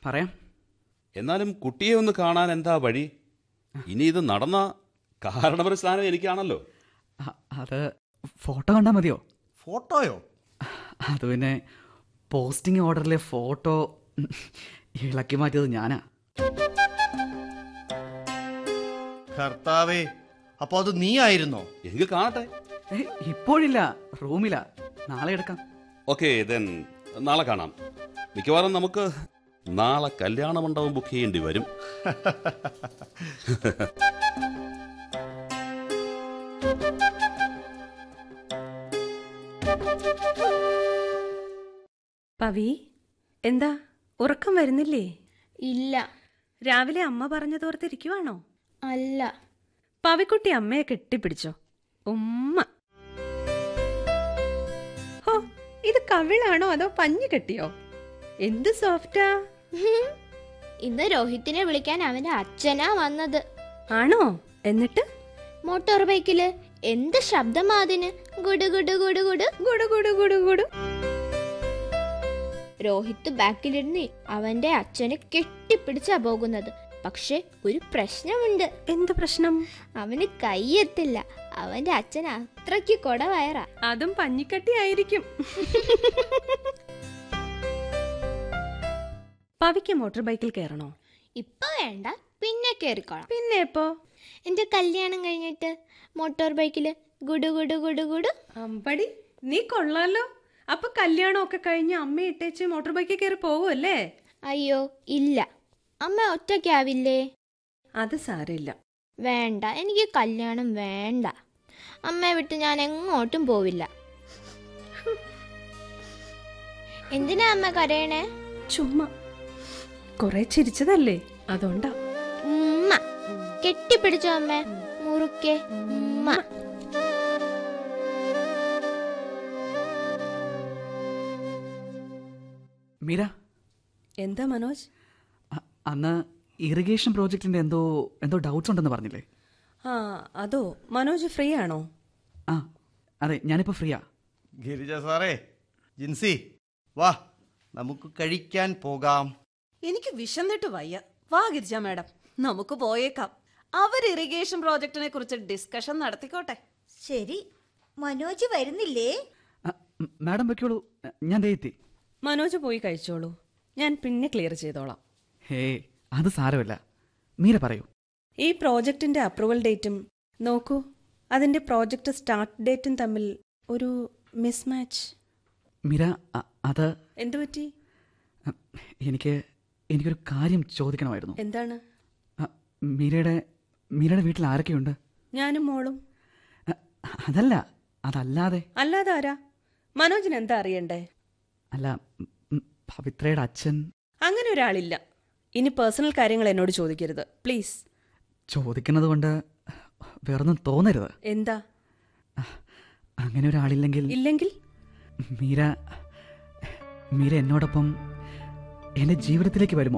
പറയാം എന്നാലും കുട്ടിയെ ഒന്ന് കാണാൻ എന്താ വഴി ഇനി ഇത് നടന്ന കാരണവര സ്ഥാനം എനിക്കാണല്ലോ അ- അത് ഫോട്ടോ കണ്ടാൽ മതിയോ ഫോട്ടോയോ അത് പിന്നെ പോസ്റ്റിംഗ് ഓർഡറിലെ ഫോട്ടോ ഇളക്കി മാറ്റിയത് ഞാനാ കർത്താവേ അപ്പൊ അത് നീ ആയിരുന്നോ എങ്കിൽ കാണട്ടെ ഏ ഇപ്പോഴില്ല റൂമിലാ നാളെ എടുക്കാം ഓക്കെ ദെൻ നാളെ കാണാം മിക്കവാറും നമുക്ക് നാളെ കല്യാണ മണ്ഡപം ബുക്ക് ചെയ്യേണ്ടി വരും പവി എന്താ ഉറക്കം വരുന്നില്ലേ ഇല്ല രാവിലെ അമ്മ പറഞ്ഞതോർത്തിരിക്കുവാണോ അല്ല പവിക്കുട്ടി അമ്മയെ കെട്ടിപ്പിടിച്ചോ ഉമ്മ ഹോ ഇത് കവിളാണോ അതോ പഞ്ഞു കെട്ടിയോ എന്ത് സോഫ്റ്റാ ഹും. ഇന്ന് രോഹിത്തിനെ വിളിക്കാൻ അവന്റെ അച്ഛനാ വന്നത് ആണോ എന്നിട്ട് മോട്ടോർ ബൈക്കില് എന്ത് ശബ്ദമാ അതിന് ഗുഡു ഗുഡു ഗുഡു ഗുഡു ഗുഡു ഗുഡു ഗുഡു ഗുഡു രോഹിത്ത് ബാക്കിലിരുന്ന് അവന്റെ അച്ഛനെ കെട്ടിപ്പിടിച്ചാ പോകുന്നത് പക്ഷെ ഒരു പ്രശ്നമുണ്ട് എന്ത് പ്രശ്നം അവന് കൈയെത്തില്ല അവന്റെ അച്ഛൻ അത്രയ്ക്ക് കൊടവയറാ അതും പഞ്ഞിക്കട്ടി ആയിരിക്കും പവിക്ക് മോട്ടോർ ബൈക്കിൽ കയറണോ ഇപ്പൊ വേണ്ട പിന്നെ കേറിക്കോളാം പിന്നെ എപ്പോ എന്റെ കല്യാണം കഴിഞ്ഞിട്ട് മോട്ടോർ ബൈക്കില് ഗുഡു ഗുഡു ഗുഡു ഗുഡു അമ്പടി നീ കൊള്ളാലോ അപ്പൊ കല്യാണമൊക്കെ കഴിഞ്ഞ് അമ്മ ഇട്ടേച്ച് മോട്ടോർ ബൈക്കിൽ കയറി പോവുമല്ലേ അയ്യോ ഇല്ല അമ്മ ഒറ്റയ്ക്കാവില്ലേ അത് സാരമില്ല വേണ്ട എനിക്ക് കല്യാണം വേണ്ട അമ്മയെ വിട്ട് ഞാൻ എങ്ങോട്ടും പോവില്ല എന്തിനാ അമ്മ കരയണേ ചുമ്മാ കൊറേ ചിരിച്ചതല്ലേ അതുകൊണ്ടാ ഉമ്മ കെട്ടിപ്പിടിച്ചോ അമ്മ മുറുക്കെ ഉമ്മ മീര എന്താ മനോജ് അ- അന്ന് ഇറിഗേഷൻ പ്രോജക്റ്റിന്റെ എന്തോ എന്തോ ഡൗട്ട്സ് ഉണ്ടെന്ന് പറഞ്ഞില്ലേ ആ അതോ മനോജ് ഫ്രീ ആണോ ആ അതെ ഞാനിപ്പോൾ ഫ്രീയാ ഗിരിജ സാറേ ജിൻസി വാ നമുക്ക് കഴിക്കാൻ പോകാം എനിക്ക് വിശന്നിട്ട് വയ്യ വാ ഗിരിജ മാഡം നമുക്ക് പോയേക്കാം അവർ ഇറിഗേഷൻ പ്രോജക്റ്റിനെ കുറിച്ച് ഡിസ്കഷൻ നടത്തിക്കോട്ടെ ശരി മനോജ് വരുന്നില്ലേ അ, ഉം, മാഡം വെക്കോളൂ ഞാൻ ദേ എത്തി മനോജ് പോയി കഴിച്ചോളൂ ഞാൻ പിന്നെ ക്ലിയർ ചെയ്തോളാം ഹേ അത് സാരമില്ല മീര പറയൂ ഈ പ്രോജക്റ്റിന്റെ അപ്രൂവൽ ഡേറ്റും നോക്കൂ അതിന്റെ പ്രോജക്റ്റ് സ്റ്റാർട്ട് ഡേറ്റും തമ്മിൽ ഒരു മിസ്മാച്ച് മീര അ- അത് എന്തു പറ്റി അ, എനിക്ക് എനിക്കൊരു കാര്യം ചോദിക്കണമായിരുന്നു എന്താണ് അ, മീരയുടെ മീരയുടെ വീട്ടിൽ ആരൊക്കെയുണ്ട് ഞാനും മോളും അ, അതല്ല അതല്ലാതെ അല്ലാതെ ആരാ മനോജിന് എന്താ അറിയണ്ടേ അല്ല ഉം, ഉം, പവിത്രയുടെ അച്ഛൻ അങ്ങനെ ഒരാളില്ല ഇനി പേഴ്സണൽ കാര്യങ്ങൾ എന്നോട് ചോദിക്കരുത് പ്ലീസ് ചോദിക്കുന്നത് കൊണ്ട് വേറൊന്നും തോന്നരുത് എന്താ അങ്ങനെ ഒരാളില്ലെങ്കിൽ ഇല്ലെങ്കിൽ മീര മീര എന്നോടൊപ്പം എന്റെ ജീവിതത്തിലേക്ക് വരുമോ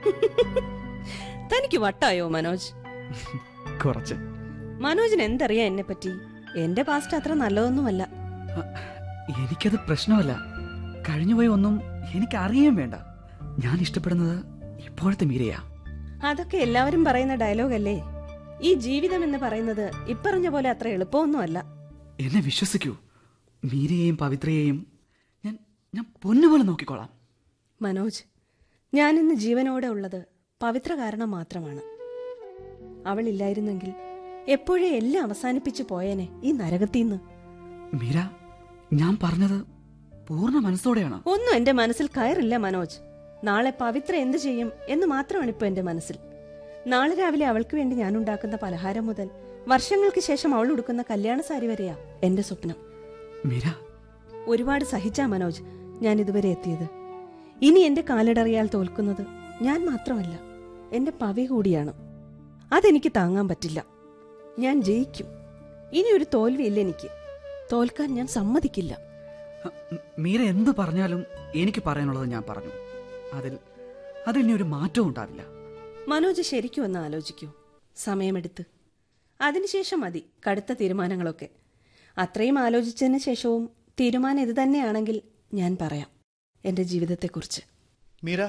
തനിക്ക് വട്ടായോ മനോജ് കുറച്ച് മനോജിന് എന്തറിയാം എന്നെ പറ്റി എന്റെ പാസ്റ്റ് അത്ര നല്ലതൊന്നുമല്ല അ, എനിക്കത് പ്രശ്നമല്ല കഴിഞ്ഞുപോയ ഒന്നും എനിക്ക് അറിയാൻ വേണ്ട ഞാൻ ഇഷ്ടപ്പെടുന്നത് ഇപ്പോഴത്തെ മീരയാ അതൊക്കെ എല്ലാവരും പറയുന്ന ഡയലോഗ് അല്ലേ ഈ ജീവിതം എന്ന് പറയുന്നത് ഇപ്പറഞ്ഞ പോലെ അത്ര എളുപ്പമൊന്നുമല്ല എന്നെ വിശ്വസിക്കൂ മീരയെയും പവിത്രയെയും ഞാൻ ഞാൻ പൊന്നുപോലെ നോക്കിക്കോളാം മനോജ് ഞാൻ ഇന്ന് ജീവനോടെ ഉള്ളത് പവിത്ര കാരണം മാത്രമാണ് അവളില്ലായിരുന്നെങ്കിൽ എപ്പോഴേ എല്ലാം അവസാനിപ്പിച്ചു പോയേനെ ഈ നരകത്തീന്ന് മീര ഞാൻ പറഞ്ഞത് പൂർണ്ണ മനസ്സോടെയാണ് ഒന്നും എന്റെ മനസ്സിൽ കയറില്ല മനോജ് നാളെ പവിത്ര എന്തു ചെയ്യും എന്ന് മാത്രമാണ് ഇപ്പൊ എന്റെ മനസ്സിൽ നാളെ രാവിലെ അവൾക്ക് വേണ്ടി ഞാൻ ഉണ്ടാക്കുന്ന പലഹാരം മുതൽ വർഷങ്ങൾക്ക് ശേഷം അവൾ ഉടുക്കുന്ന കല്യാണ സാരി വരെയാ എന്റെ സ്വപ്നം മീര ഒരുപാട് സഹിച്ചാ മനോജ് ഞാൻ ഇതുവരെ എത്തിയത് ഇനി എന്റെ കാലിടറിയാൽ തോൽക്കുന്നത് ഞാൻ മാത്രമല്ല എന്റെ പവി കൂടിയാണ് അതെനിക്ക് താങ്ങാൻ പറ്റില്ല ഞാൻ ജയിക്കും ഇനി ഒരു തോൽവിയില്ല എനിക്ക് തോൽക്കാൻ ഞാൻ സമ്മതിക്കില്ല മീര എന്ത് പറഞ്ഞാലും എനിക്ക് പറയാനുള്ളത് ഞാൻ പറഞ്ഞു അതിൽ അതിൽ ഇനി ഒരു മാറ്റവും ഉണ്ടാവില്ല മനോജ് ശരിക്കും ഒന്ന് ആലോചിക്കൂ സമയമെടുത്ത് അതിനുശേഷം മതി കടുത്ത തീരുമാനങ്ങളൊക്കെ അത്രയും ആലോചിച്ചതിന് ശേഷവും തീരുമാനം ഇത് തന്നെയാണെങ്കിൽ ഞാൻ പറയാം എൻ്റെ ജീവിതത്തെക്കുറിച്ച് മീര